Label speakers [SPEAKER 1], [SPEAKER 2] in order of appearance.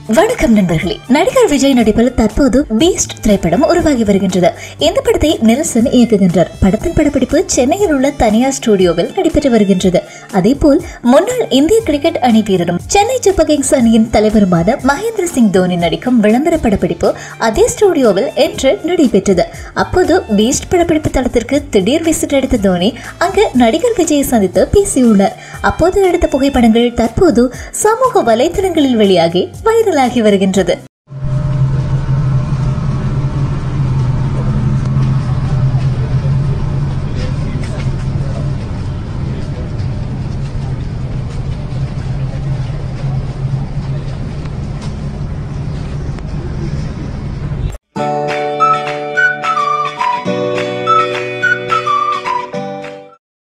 [SPEAKER 1] வணக்கம் நண்பர்களே நடிகர் விஜய் நடிப்பில் தற்போது பீஸ்ட் திரைப்படம் உருவாகி வருகின்றது இந்த படத்தை நெல்சன் இயக்குகின்றார் படத்தின் படப்பிடிப்பு சென்னையில் உள்ள தனியார் ஸ்டுடியோவில் நடைபெற்று வருகின்றது அதேபோல் முன்னாள் இந்திய கிரிக்கெட் அணி வீரரும் சென்னை சூப்பர் கிங்ஸ் அணியின் தலைவருமான மகேந்திர சிங் தோனி நடிக்கும் விளம்பர படப்பிடிப்பு அதே ஸ்டுடியோவில் இன்று நடைபெற்றது அப்போது பீஸ்ட் படப்பிடிப்பு தளத்திற்கு திடீர் விசிட் அடித்த தோனி அங்கு நடிகர் விஜயை சந்தித்து பேசியுள்ளார் அப்போது எடுத்த புகைப்படங்கள் தற்போது சமூக வலைதளங்களில் வெளியாகி வைரலாகி வருகின்றது